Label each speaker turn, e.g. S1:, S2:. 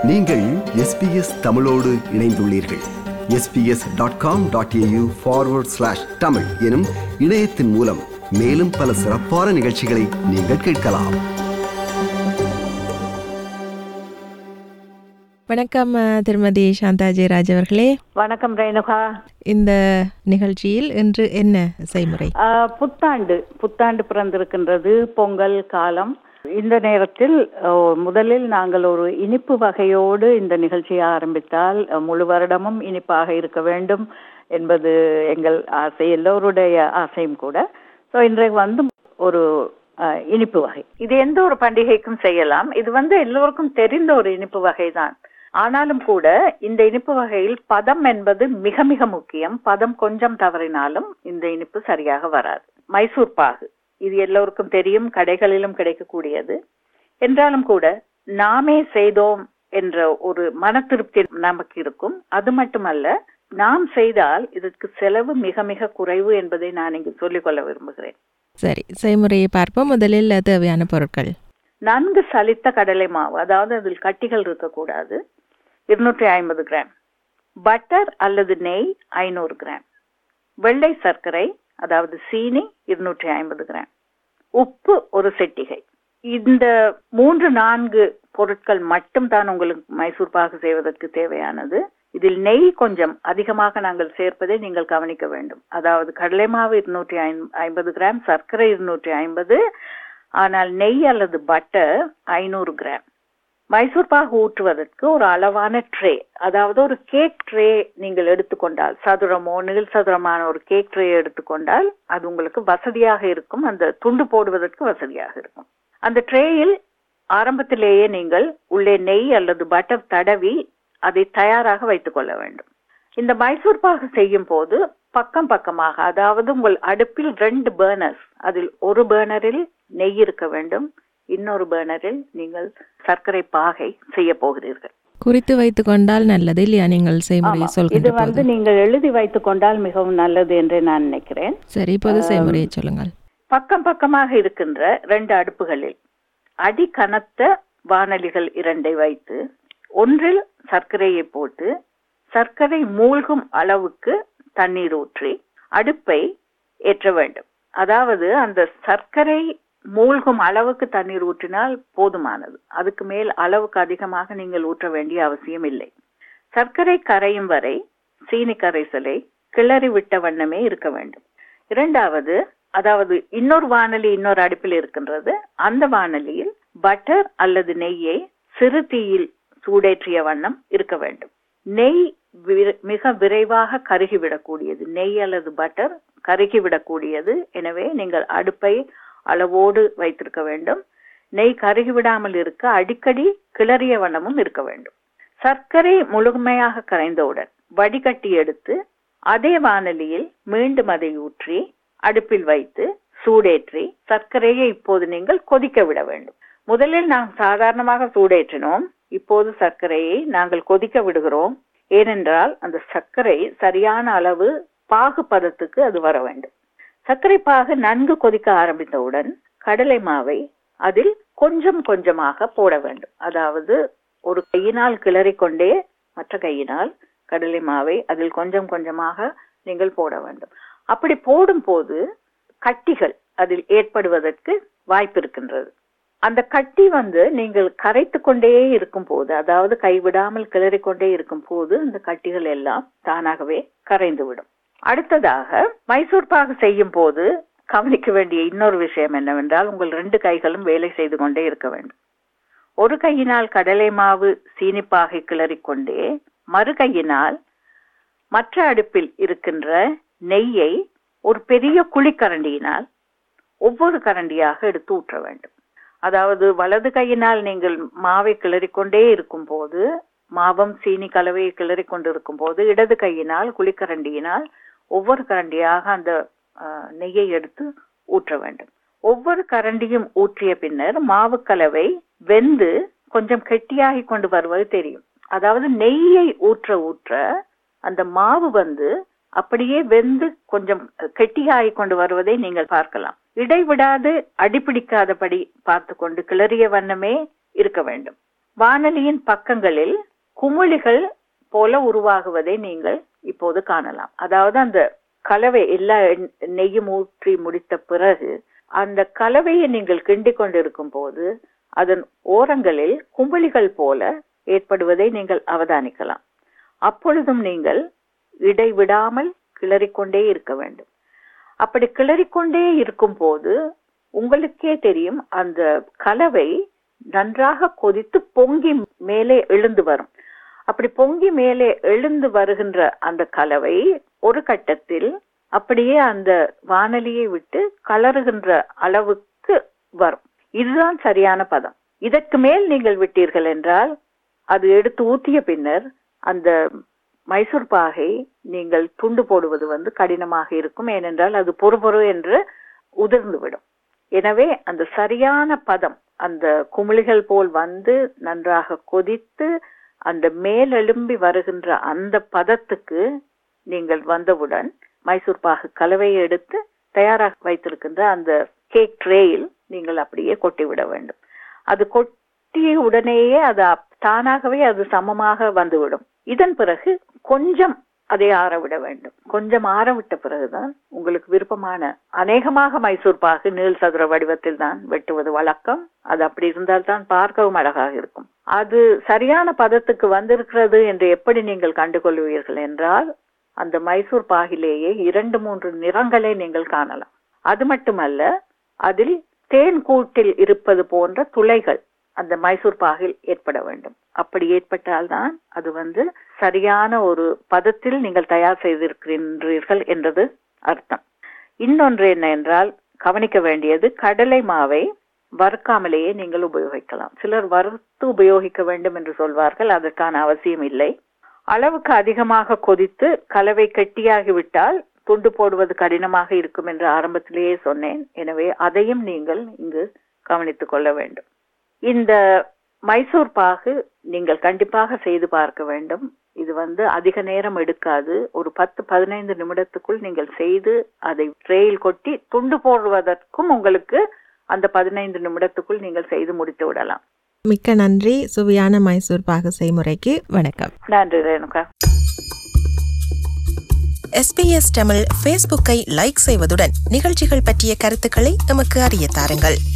S1: நீங்கள் எஸ்பிஎஸ் தமிழோடு இணைந்துள்ளீர்கள் SBS dot com dot AU forward slash Tamil எனும் இணையத்தின் மூலம் மேலும் பல சிறப்பான நிகழ்ச்சிகளை நீங்கள் கேட்கலாம்
S2: வணக்கம் அஹ், திருமதி சாந்தா ஜெயராஜ் அவர்களே
S3: வணக்கம் ரேணுகா
S2: இந்த நிகழ்ச்சியில் இன்று என்ன செய்முறை
S3: ஆஹ், புத்தாண்டு புத்தாண்டு பிறந்திருக்கின்றது பொங்கல் காலம் இந்த நேரத்தில் ஆஹ், முதலில் நாங்கள் ஒரு இனிப்பு வகையோடு இந்த நிகழ்ச்சியை ஆரம்பித்தால் ஆஹ், முழு வருடமும் இனிப்பாக இருக்க வேண்டும் என்பது எங்கள் ஆசை எல்லோருடைய ஆசையும் கூட ஸோ இன்றைக்கு வந்து ஒரு ஆஹ், இனிப்பு வகை இது எந்த ஒரு பண்டிகைக்கும் செய்யலாம் இது வந்து எல்லோருக்கும் தெரிந்த ஒரு இனிப்பு வகை தான் ஆனாலும் கூட இந்த இனிப்பு வகையில் பதம் என்பது மிக மிக முக்கியம் பதம் கொஞ்சம் தவறினாலும் இந்த இனிப்பு சரியாக வராது மைசூர் பாகு இது எல்லோருக்கும் தெரியும் கடைகளிலும் கிடைக்கக்கூடியது என்றாலும் கூட நாமே செய்தோம் என்ற ஒரு மன திருப்தி நமக்கு இருக்கும் அது மட்டுமல்ல நாம் செய்தால் இதற்கு செலவு மிக மிக குறைவு என்பதை நான் இங்கு சொல்லிக்கொள்ள விரும்புகிறேன்
S2: சரி செய்முறையை பார்ப்போம் முதலில் தேவையான பொருட்கள்
S3: நன்கு சலித்த கடலை மாவு அதாவது அதில் கட்டிகள் இருக்கக்கூடாது இருநூற்றி ஐம்பது கிராம் பட்டர் அல்லது நெய் ஐநூறு கிராம் வெள்ளை சர்க்கரை அதாவது சீனி இருநூற்றி ஐம்பது கிராம் உப்பு ஒரு செட்டிகை இந்த மூன்று நான்கு பொருட்கள் மட்டும் தான் உங்களுக்கு மைசூர் பாகு செய்வதற்கு தேவையானது இதில் நெய் கொஞ்சம் அதிகமாக நாங்கள் சேர்ப்பதை நீங்கள் கவனிக்க வேண்டும் அதாவது கடலை மாவு இருநூற்றி ஐம்பது கிராம் சர்க்கரை இருநூற்றி ஐம்பது ஆனால் நெய் அல்லது பட்டர் ஐநூறு கிராம் மைசூர் பாகு ஊற்றுவதற்கு ஒரு அளவான ட்ரே அதாவது ஒரு கேக் ட்ரே நீங்கள் எடுத்துக்கொண்டால் சதுரமோ நிழல் சதுரமான ஒரு கேக் ட்ரே எடுத்துக்கொண்டால் அது உங்களுக்கு வசதியாக இருக்கும் அந்த துண்டு போடுவதற்கு வசதியாக இருக்கும் அந்த ட்ரேயில் ஆரம்பத்திலேயே நீங்கள் உள்ளே நெய் அல்லது பட்டர் தடவி அதை தயாராக வைத்துக் கொள்ள வேண்டும் இந்த மைசூர் பாகு செய்யும் போது பக்கம் பக்கமாக அதாவது உங்கள் அடுப்பில் ரெண்டு பேர்னர்ஸ் அதில் ஒரு பேர்னரில் நெய் இருக்க வேண்டும் இன்னொரு பேர்னரில் நீங்கள் சர்க்கரை பாகை செய்ய போகிறீர்கள்
S2: குறித்து வைத்துக் கொண்டால் நல்லது இல்லையா நீங்கள் செய்முறையை
S3: ஆமா. இது
S2: சொல்கின்ற
S3: வந்து
S2: போது
S3: நீங்கள் எழுதி வைத்துக் கொண்டால் மிகவும் நல்லது என்று நான் நினைக்கிறேன்
S2: சரி இப்போது செய்முறையை சொல்லுங்கள்
S3: பக்கம் பக்கமாக இருக்கின்ற ரெண்டு அடுப்புகளில் அடி கனத்த வானலிகள் இரண்டை வைத்து ஒன்றில் சர்க்கரையை போட்டு சர்க்கரை மூழ்கும் அளவுக்கு தண்ணீர் ஊற்றி அடுப்பை ஏற்ற வேண்டும் அதாவது அந்த சர்க்கரை மூழ்கும் அளவுக்கு தண்ணீர் ஊற்றினால் போதுமானது அதுக்கு மேல் அளவுக்கு அதிகமாக நீங்கள் ஊற்ற வேண்டிய அவசியம் இல்லை சர்க்கரை கரையும் வரை சீனி கரைசலை கிளறி விட்ட வண்ணமே இருக்க வேண்டும் இரண்டாவது அதாவது இன்னொரு வானொலி இன்னொரு அடுப்பில் இருக்கின்றது அந்த வானொலியில் பட்டர் அல்லது நெய்யை சிறு தீயில் சூடேற்றிய வண்ணம் இருக்க வேண்டும் நெய் வி- மிக விரைவாக கருகிவிடக்கூடியது நெய் அல்லது பட்டர் கருகிவிடக்கூடியது எனவே நீங்கள் அடுப்பை அளவோடு வைத்திருக்க வேண்டும் நெய் கருகிவிடாமல் இருக்க அடிக்கடி கிளறிய வண்ணமும் இருக்க வேண்டும் சர்க்கரை முழுமையாக கரைந்தவுடன் வடிகட்டி எடுத்து அதே வானலியில் மீண்டும் அதை ஊற்றி அடுப்பில் வைத்து சூடேற்றி சர்க்கரையை இப்போது நீங்கள் கொதிக்க விட வேண்டும் முதலில் நாம் சாதாரணமாக சூடேற்றினோம் இப்போது சர்க்கரையை நாங்கள் கொதிக்க விடுகிறோம் ஏனென்றால் அந்த சர்க்கரை சரியான அளவு பாகு பதத்துக்கு அது வர வேண்டும் சர்க்கரை பாகு நன்கு கொதிக்க ஆரம்பித்தவுடன் கடலை மாவை அதில் கொஞ்சம் கொஞ்சமாக போட வேண்டும் அதாவது ஒரு கையினால் கிளறிக்கொண்டே மற்ற கையினால் கடலை மாவை அதில் கொஞ்சம் கொஞ்சமாக நீங்கள் போட வேண்டும் அப்படி போடும்போது கட்டிகள் அதில் ஏற்படுவதற்கு வாய்ப்பு இருக்கின்றது அந்த கட்டி வந்து நீங்கள் கரைத்து கொண்டே இருக்கும் போது அதாவது கைவிடாமல் கிளறிக்கொண்டே இருக்கும் போது அந்த கட்டிகள் எல்லாம் தானாகவே கரைந்து விடும் அடுத்ததாக மைசூர் பாகு செய்யும் போது கவனிக்க வேண்டிய இன்னொரு விஷயம் என்னவென்றால் உங்கள் ரெண்டு கைகளும் வேலை செய்து கொண்டே இருக்க வேண்டும் ஒரு கையினால் கடலை மாவு சீனிப்பாகை கிளறிக்கொண்டே மறு கையினால் மற்ற அடுப்பில் இருக்கின்ற நெய்யை ஒரு பெரிய குழிக்கரண்டியினால் ஒவ்வொரு கரண்டியாக எடுத்து ஊற்ற வேண்டும் அதாவது வலது கையினால் நீங்கள் மாவை கிளறிக்கொண்டே இருக்கும் போது மாவும் சீனி கலவையை கிளறி கொண்டிருக்கும் போது இடது கையினால் குழிக்கரண்டியினால் ஒவ்வொரு கரண்டியாக அந்த ஆஹ், நெய்யை எடுத்து ஊற்ற வேண்டும் ஒவ்வொரு கரண்டியும் ஊற்றிய பின்னர் மாவு கலவை வெந்து கொஞ்சம் கெட்டியாகி கொண்டு வருவது தெரியும் அதாவது நெய்யை ஊற்ற ஊற்ற அந்த மாவு வந்து அப்படியே வெந்து கொஞ்சம் கெட்டியாகி கொண்டு வருவதை நீங்கள் பார்க்கலாம் இடைவிடாது அடிப்பிடிக்காதபடி பார்த்து கொண்டு கிளறிய வண்ணமே இருக்க வேண்டும் வானொலியின் பக்கங்களில் குமிழிகள் போல உருவாகுவதை நீங்கள் இப்போது காணலாம் அதாவது அந்த கலவை எல்லா எண்- நெய்யும் ஊற்றி முடித்த பிறகு அந்த கலவையை நீங்கள் கிண்டிக் கொண்டிருக்கும் போது அதன் ஓரங்களில் குமிழிகள் போல ஏற்படுவதை நீங்கள் அவதானிக்கலாம் அப்பொழுதும் நீங்கள் இடைவிடாமல் கிளறிக்கொண்டே இருக்க வேண்டும் அப்படி கிளறிக்கொண்டே இருக்கும் போது உங்களுக்கே தெரியும் அந்த கலவை நன்றாக கொதித்து பொங்கி மேலே எழுந்து வரும் அப்படி பொங்கி மேலே எழுந்து வருகின்ற அந்த கலவை ஒரு கட்டத்தில் அப்படியே அந்த வானலியை விட்டு கலருகின்ற அளவுக்கு வரும் இதுதான் சரியான பதம் இதற்கு மேல் நீங்கள் விட்டீர்கள் என்றால் அது எடுத்து ஊற்றிய பின்னர் அந்த மைசூர் பாகை நீங்கள் துண்டு போடுவது வந்து கடினமாக இருக்கும் ஏனென்றால் அது பொறுபொறு என்று உதிர்ந்து விடும் எனவே அந்த சரியான பதம் அந்த குமிழிகள் போல் வந்து நன்றாக கொதித்து அந்த மேலெழும்பி வருகின்ற அந்த பதத்துக்கு நீங்கள் வந்தவுடன் மைசூர் பாகு கலவையை எடுத்து தயாராக வைத்திருக்கின்ற அந்த கேக் ட்ரேயில் நீங்கள் அப்படியே கொட்டிவிட வேண்டும் அது கொட்டிய உடனேயே அது அப்- தானாகவே அது சமமாக வந்துவிடும் இதன் பிறகு கொஞ்சம் அதை ஆறவிட வேண்டும் கொஞ்சம் ஆறவிட்ட பிறகுதான் உங்களுக்கு விருப்பமான அநேகமாக மைசூர் பாகு நீள் சதுர வடிவத்தில் தான் வெட்டுவது வழக்கம் அது அப்படி இருந்தால் தான் பார்க்கவும் அழகாக இருக்கும் அது சரியான பதத்துக்கு வந்திருக்கிறது என்று எப்படி நீங்கள் கண்டுகொள்வீர்கள் என்றால் அந்த மைசூர் பாகிலேயே இரண்டு மூன்று நிறங்களை நீங்கள் காணலாம் அது மட்டுமல்ல அதில் தேன் கூட்டில் இருப்பது போன்ற துளைகள் அந்த மைசூர் பாகில் ஏற்பட வேண்டும் அப்படி ஏற்பட்டால்தான் அது வந்து சரியான ஒரு பதத்தில் நீங்கள் தயார் செய்திருக்கின்றீர்கள் என்றது அர்த்தம் இன்னொன்று என்ன என்றால் கவனிக்க வேண்டியது கடலை மாவை வறுக்காமலேயே நீங்கள் உபயோகிக்கலாம் சிலர் வறுத்து உபயோகிக்க வேண்டும் என்று சொல்வார்கள் அதற்கான அவசியம் இல்லை அளவுக்கு அதிகமாக கொதித்து கலவை கெட்டியாகிவிட்டால் துண்டு போடுவது கடினமாக இருக்கும் என்று ஆரம்பத்திலேயே சொன்னேன் எனவே அதையும் நீங்கள் இங்கு கவனித்துக் கொள்ள வேண்டும் இந்த மைசூர் பாகு நீங்கள் கண்டிப்பாக செய்து பார்க்க வேண்டும் இது வந்து அதிக நேரம் எடுக்காது ஒரு பத்து பதினைந்து நிமிடத்துக்குள் நீங்கள் செய்து அதை ட்ரேயில் கொட்டி துண்டு போடுவதற்கும் உங்களுக்கு அந்த பதினைந்து நிமிடத்துக்குள் நீங்கள் செய்து முடித்து விடலாம்
S2: மிக்க நன்றி சுவையான மைசூர் பாகு செய்முறைக்கு வணக்கம்
S3: நன்றி ரேணுகா
S4: எஸ்பிஎஸ் தமிழ் ஃபேஸ்புக்கை லைக் செய்வதுடன் நிகழ்ச்சிகள் பற்றிய கருத்துக்களை எமக்கு அறிய தாருங்கள்